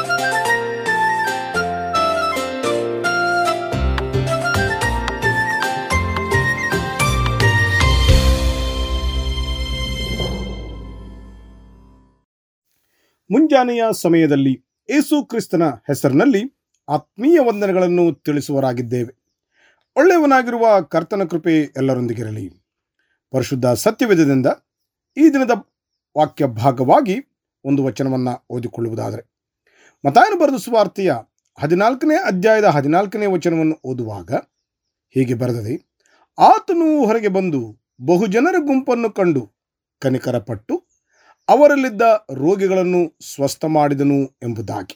ಮುಂಜಾನೆಯ ಸಮಯದಲ್ಲಿ ಏಸು ಕ್ರಿಸ್ತನ ಹೆಸರಿನಲ್ಲಿ ಆತ್ಮೀಯ ವಂದನೆಗಳನ್ನು ತಿಳಿಸುವರಾಗಿದ್ದೇವೆ ಒಳ್ಳೆಯವನಾಗಿರುವ ಕರ್ತನ ಕೃಪೆ ಎಲ್ಲರೊಂದಿಗಿರಲಿ ಪರಿಶುದ್ಧ ಸತ್ಯವೇದದಿಂದ ಈ ದಿನದ ವಾಕ್ಯ ಭಾಗವಾಗಿ ಒಂದು ವಚನವನ್ನು ಓದಿಕೊಳ್ಳುವುದಾದರೆ ಮತಾಯನ ಬರೆದ ಸುವಾರ್ತೆಯ ಹದಿನಾಲ್ಕನೇ ಅಧ್ಯಾಯದ ಹದಿನಾಲ್ಕನೇ ವಚನವನ್ನು ಓದುವಾಗ ಹೀಗೆ ಬರೆದದೆ ಆತನು ಹೊರಗೆ ಬಂದು ಬಹುಜನರ ಗುಂಪನ್ನು ಕಂಡು ಕನಿಕರಪಟ್ಟು ಅವರಲ್ಲಿದ್ದ ರೋಗಿಗಳನ್ನು ಸ್ವಸ್ಥ ಮಾಡಿದನು ಎಂಬುದಾಗಿ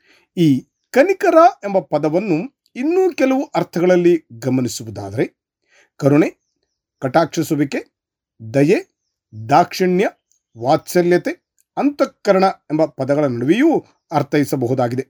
ಈ ಕನಿಕರ ಎಂಬ ಪದವನ್ನು ಇನ್ನೂ ಕೆಲವು ಅರ್ಥಗಳಲ್ಲಿ ಗಮನಿಸುವುದಾದರೆ ಕರುಣೆ ಕಟಾಕ್ಷಿಸುವಿಕೆ ದಯೆ ದಾಕ್ಷಿಣ್ಯ ವಾತ್ಸಲ್ಯತೆ ಅಂತಃಕರಣ ಎಂಬ ಪದಗಳ ನಡುವೆಯೂ ಅರ್ಥೈಸಬಹುದಾಗಿದೆ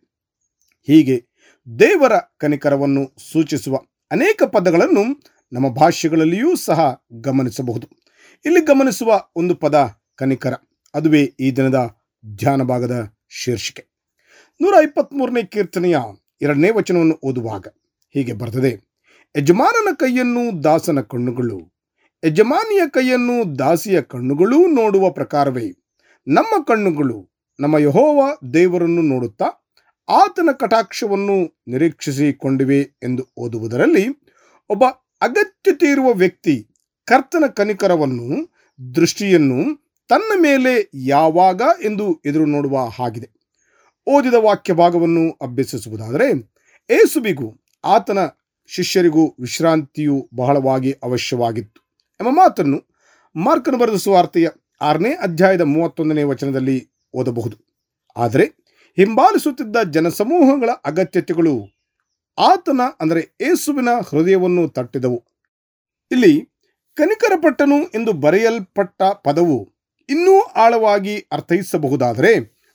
ಹೀಗೆ ದೇವರ ಕನಿಕರವನ್ನು ಸೂಚಿಸುವ ಅನೇಕ ಪದಗಳನ್ನು ನಮ್ಮ ಭಾಷೆಗಳಲ್ಲಿಯೂ ಸಹ ಗಮನಿಸಬಹುದು ಇಲ್ಲಿ ಗಮನಿಸುವ ಒಂದು ಪದ ಕನಿಕರ ಅದುವೇ ಈ ದಿನದ ಧ್ಯಾನ ಭಾಗದ ಶೀರ್ಷಿಕೆ ನೂರ ಇಪ್ಪತ್ತ್ಮೂರನೇ ಕೀರ್ತನೆಯ ಎರಡನೇ ವಚನವನ್ನು ಓದುವಾಗ ಹೀಗೆ ಬರ್ತದೆ ಯಜಮಾನನ ಕೈಯನ್ನು ದಾಸನ ಕಣ್ಣುಗಳು ಯಜಮಾನಿಯ ಕೈಯನ್ನು ದಾಸಿಯ ಕಣ್ಣುಗಳೂ ನೋಡುವ ಪ್ರಕಾರವೇ ನಮ್ಮ ಕಣ್ಣುಗಳು ನಮ್ಮ ಯಹೋವ ದೇವರನ್ನು ನೋಡುತ್ತಾ ಆತನ ಕಟಾಕ್ಷವನ್ನು ನಿರೀಕ್ಷಿಸಿಕೊಂಡಿವೆ ಎಂದು ಓದುವುದರಲ್ಲಿ ಒಬ್ಬ ಅಗತ್ಯತೆ ಇರುವ ವ್ಯಕ್ತಿ ಕರ್ತನ ಕನಿಕರವನ್ನು ದೃಷ್ಟಿಯನ್ನು ತನ್ನ ಮೇಲೆ ಯಾವಾಗ ಎಂದು ಎದುರು ನೋಡುವ ಹಾಗಿದೆ ಓದಿದ ವಾಕ್ಯ ಭಾಗವನ್ನು ಅಭ್ಯಸಿಸುವುದಾದರೆ ಏಸುಬಿಗೂ ಆತನ ಶಿಷ್ಯರಿಗೂ ವಿಶ್ರಾಂತಿಯು ಬಹಳವಾಗಿ ಅವಶ್ಯವಾಗಿತ್ತು ಎಂಬ ಮಾತನ್ನು ಮಾರ್ಕನು ಬರೆದ ಸುವಾರ್ತೆಯ ಆರನೇ ಅಧ್ಯಾಯದ ಮೂವತ್ತೊಂದನೇ ವಚನದಲ್ಲಿ ಓದಬಹುದು ಆದರೆ ಹಿಂಬಾಲಿಸುತ್ತಿದ್ದ ಜನಸಮೂಹಗಳ ಅಗತ್ಯತೆಗಳು ಆತನ ಅಂದರೆ ಏಸುವಿನ ಹೃದಯವನ್ನು ತಟ್ಟಿದವು ಇಲ್ಲಿ ಕನಿಕರಪಟ್ಟನು ಎಂದು ಬರೆಯಲ್ಪಟ್ಟ ಪದವು ಇನ್ನೂ ಆಳವಾಗಿ ಅರ್ಥೈಸಬಹುದಾದರೆ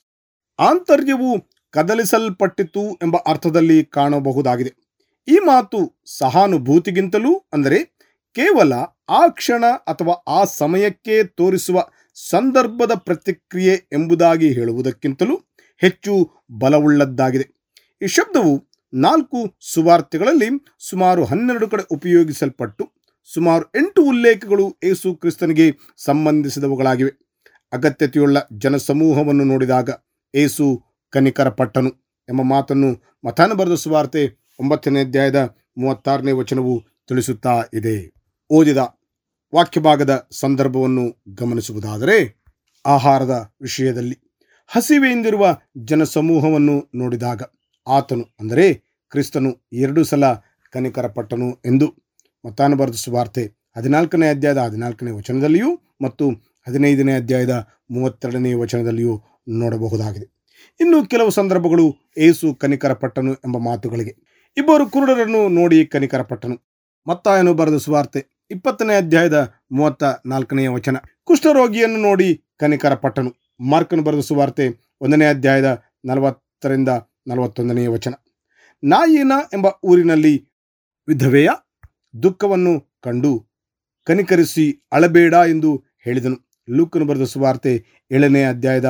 ಆಂತರ್ಯವು ಕದಲಿಸಲ್ಪಟ್ಟಿತು ಎಂಬ ಅರ್ಥದಲ್ಲಿ ಕಾಣಬಹುದಾಗಿದೆ ಈ ಮಾತು ಸಹಾನುಭೂತಿಗಿಂತಲೂ ಅಂದರೆ ಕೇವಲ ಆ ಕ್ಷಣ ಅಥವಾ ಆ ಸಮಯಕ್ಕೆ ತೋರಿಸುವ ಸಂದರ್ಭದ ಪ್ರತಿಕ್ರಿಯೆ ಎಂಬುದಾಗಿ ಹೇಳುವುದಕ್ಕಿಂತಲೂ ಹೆಚ್ಚು ಬಲವುಳ್ಳದ್ದಾಗಿದೆ ಈ ಶಬ್ದವು ನಾಲ್ಕು ಸುವಾರ್ತೆಗಳಲ್ಲಿ ಸುಮಾರು ಹನ್ನೆರಡು ಕಡೆ ಉಪಯೋಗಿಸಲ್ಪಟ್ಟು ಸುಮಾರು ಎಂಟು ಉಲ್ಲೇಖಗಳು ಏಸು ಕ್ರಿಸ್ತನಿಗೆ ಸಂಬಂಧಿಸಿದವುಗಳಾಗಿವೆ ಅಗತ್ಯತೆಯುಳ್ಳ ಜನಸಮೂಹವನ್ನು ನೋಡಿದಾಗ ಏಸು ಕನಿಕರಪಟ್ಟನು ಎಂಬ ಮಾತನ್ನು ಮತಾನ ಬರೆದ ಸುವಾರ್ತೆ ಒಂಬತ್ತನೇ ಅಧ್ಯಾಯದ ಮೂವತ್ತಾರನೇ ವಚನವು ತಿಳಿಸುತ್ತಾ ಇದೆ ಓದಿದ ವಾಕ್ಯಭಾಗದ ಸಂದರ್ಭವನ್ನು ಗಮನಿಸುವುದಾದರೆ ಆಹಾರದ ವಿಷಯದಲ್ಲಿ ಹಸಿವೆಯಿಂದಿರುವ ಜನಸಮೂಹವನ್ನು ನೋಡಿದಾಗ ಆತನು ಅಂದರೆ ಕ್ರಿಸ್ತನು ಎರಡು ಸಲ ಕನಿಕರಪಟ್ಟನು ಎಂದು ಮತಾನ ಬರೆದ ಸುವಾರ್ತೆ ಹದಿನಾಲ್ಕನೇ ಅಧ್ಯಾಯದ ಹದಿನಾಲ್ಕನೇ ವಚನದಲ್ಲಿಯೂ ಮತ್ತು ಹದಿನೈದನೇ ಅಧ್ಯಾಯದ ಮೂವತ್ತೆರಡನೇ ವಚನದಲ್ಲಿಯೂ ನೋಡಬಹುದಾಗಿದೆ ಇನ್ನು ಕೆಲವು ಸಂದರ್ಭಗಳು ಏಸು ಕನಿಕರಪಟ್ಟನು ಎಂಬ ಮಾತುಗಳಿಗೆ ಇಬ್ಬರು ಕುರುಡರನ್ನು ನೋಡಿ ಕನಿಕರಪಟ್ಟನು ಮತ್ತಾಯನು ಬರೆದ ಸುವಾರ್ತೆ ಇಪ್ಪತ್ತನೇ ಅಧ್ಯಾಯದ ಮೂವತ್ತ ನಾಲ್ಕನೆಯ ವಚನ ಕುಷ್ಠರೋಗಿಯನ್ನು ನೋಡಿ ಕನಿಕರಪಟ್ಟನು ಮಾರ್ಕನು ಬರೆದ ಸುವಾರ್ತೆ ಒಂದನೇ ಅಧ್ಯಾಯದ ನಲವತ್ತರಿಂದ ನಲವತ್ತೊಂದನೆಯ ವಚನ ನಾಯಿನ ಎಂಬ ಊರಿನಲ್ಲಿ ವಿಧವೆಯ ದುಃಖವನ್ನು ಕಂಡು ಕನಿಕರಿಸಿ ಅಳಬೇಡ ಎಂದು ಹೇಳಿದನು ಲೂಕನು ಬರೆದ ಸುವಾರ್ತೆ ಏಳನೇ ಅಧ್ಯಾಯದ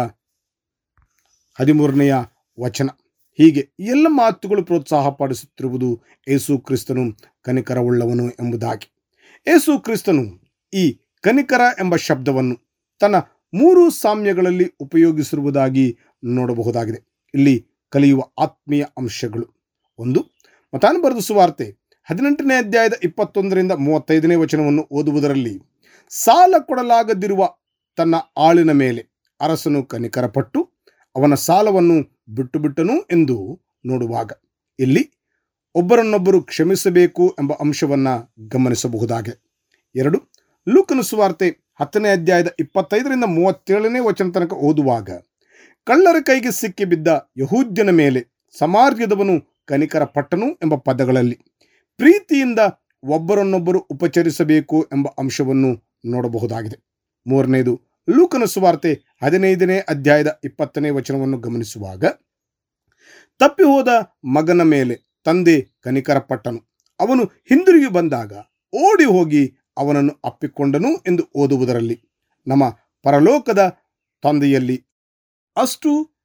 ಹದಿಮೂರನೆಯ ವಚನ ಹೀಗೆ ಎಲ್ಲ ಮಾತುಗಳು ಪ್ರೋತ್ಸಾಹಪಡಿಸುತ್ತಿರುವುದು ಏಸು ಕ್ರಿಸ್ತನು ಕನಿಕರವುಳ್ಳವನು ಎಂಬುದಾಗಿ ಏಸು ಕ್ರಿಸ್ತನು ಈ ಕನಿಕರ ಎಂಬ ಶಬ್ದವನ್ನು ತನ್ನ ಮೂರು ಸಾಮ್ಯಗಳಲ್ಲಿ ಉಪಯೋಗಿಸಿರುವುದಾಗಿ ನೋಡಬಹುದಾಗಿದೆ ಇಲ್ಲಿ ಕಲಿಯುವ ಆತ್ಮೀಯ ಅಂಶಗಳು ಒಂದು ಮತಾನು ಬರೆದ ಸುವಾರ್ತೆ ಹದಿನೆಂಟನೇ ಅಧ್ಯಾಯದ ಇಪ್ಪತ್ತೊಂದರಿಂದ ಮೂವತ್ತೈದನೇ ವಚನವನ್ನು ಓದುವುದರಲ್ಲಿ ಸಾಲ ಕೊಡಲಾಗದಿರುವ ತನ್ನ ಆಳಿನ ಮೇಲೆ ಅರಸನು ಕನಿಕರಪಟ್ಟು ಅವನ ಸಾಲವನ್ನು ಬಿಟ್ಟು ಬಿಟ್ಟನು ಎಂದು ನೋಡುವಾಗ ಇಲ್ಲಿ ಒಬ್ಬರನ್ನೊಬ್ಬರು ಕ್ಷಮಿಸಬೇಕು ಎಂಬ ಅಂಶವನ್ನು ಗಮನಿಸಬಹುದಾಗಿದೆ ಎರಡು ಲೂಕನ ಸುವಾರ್ತೆ ಹತ್ತನೇ ಅಧ್ಯಾಯದ ಇಪ್ಪತ್ತೈದರಿಂದ ಮೂವತ್ತೇಳನೇ ವಚನ ತನಕ ಓದುವಾಗ ಕಳ್ಳರ ಕೈಗೆ ಸಿಕ್ಕಿ ಬಿದ್ದ ಯಹೂದ್ಯನ ಮೇಲೆ ಸಮಾರ್ಯದವನು ಕನಿಕರಪಟ್ಟನು ಎಂಬ ಪದಗಳಲ್ಲಿ ಪ್ರೀತಿಯಿಂದ ಒಬ್ಬರನ್ನೊಬ್ಬರು ಉಪಚರಿಸಬೇಕು ಎಂಬ ಅಂಶವನ್ನು ನೋಡಬಹುದಾಗಿದೆ ಮೂರನೇದು ಲೂಕನ ಸುವಾರ್ತೆ ಹದಿನೈದನೇ ಅಧ್ಯಾಯದ ಇಪ್ಪತ್ತನೇ ವಚನವನ್ನು ಗಮನಿಸುವಾಗ ತಪ್ಪಿ ಹೋದ ಮಗನ ಮೇಲೆ ತಂದೆ ಕನಿಕರಪಟ್ಟನು ಅವನು ಹಿಂದಿರುಗಿ ಬಂದಾಗ ಓಡಿ ಹೋಗಿ ಅವನನ್ನು ಅಪ್ಪಿಕೊಂಡನು ಎಂದು ಓದುವುದರಲ್ಲಿ ನಮ್ಮ ಪರಲೋಕದ ತಂದೆಯಲ್ಲಿ ಅಷ್ಟು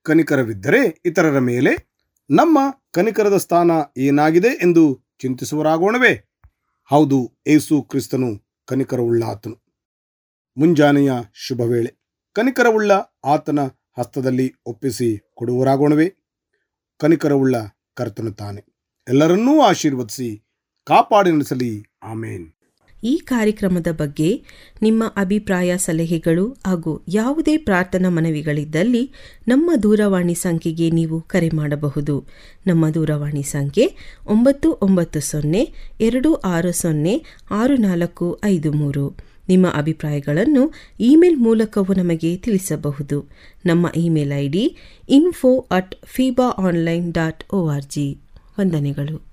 ಕನಿಕರವಿದ್ದರೆ ಇತರರ ಮೇಲೆ ನಮ್ಮ ಕನಿಕರದ ಸ್ಥಾನ ಏನಾಗಿದೆ ಎಂದು ಚಿಂತಿಸುವರಾಗೋಣವೇ ಹೌದು ಏಸು ಕ್ರಿಸ್ತನು ಕನಿಕರವುಳ್ಳ ಆತನು ಮುಂಜಾನೆಯ ಶುಭ ವೇಳೆ ಕನಿಕರವುಳ್ಳ ಆತನ ಹಸ್ತದಲ್ಲಿ ಒಪ್ಪಿಸಿ ಕೊಡುವರಾಗೋಣವೇ ಕನಿಕರವುಳ್ಳ ಕರ್ತನು ತಾನೆ ಎಲ್ಲರನ್ನೂ ಆಶೀರ್ವದಿಸಿ ಕಾಪಾಡಿ ನಡೆಸಲಿ ಆಮೇನ್ ಈ ಕಾರ್ಯಕ್ರಮದ ಬಗ್ಗೆ ನಿಮ್ಮ ಅಭಿಪ್ರಾಯ ಸಲಹೆಗಳು ಹಾಗೂ ಯಾವುದೇ ಪ್ರಾರ್ಥನಾ ಮನವಿಗಳಿದ್ದಲ್ಲಿ ನಮ್ಮ ದೂರವಾಣಿ ಸಂಖ್ಯೆಗೆ ನೀವು ಕರೆ ಮಾಡಬಹುದು ನಮ್ಮ ದೂರವಾಣಿ ಸಂಖ್ಯೆ ಒಂಬತ್ತು ಒಂಬತ್ತು ಸೊನ್ನೆ ಎರಡು ಆರು ಸೊನ್ನೆ ಆರು ನಾಲ್ಕು ಐದು ಮೂರು ನಿಮ್ಮ ಅಭಿಪ್ರಾಯಗಳನ್ನು ಇಮೇಲ್ ಮೂಲಕವೂ ನಮಗೆ ತಿಳಿಸಬಹುದು ನಮ್ಮ email I D info at ಫೀಬಾ online dot O R G ವಂದನೆಗಳು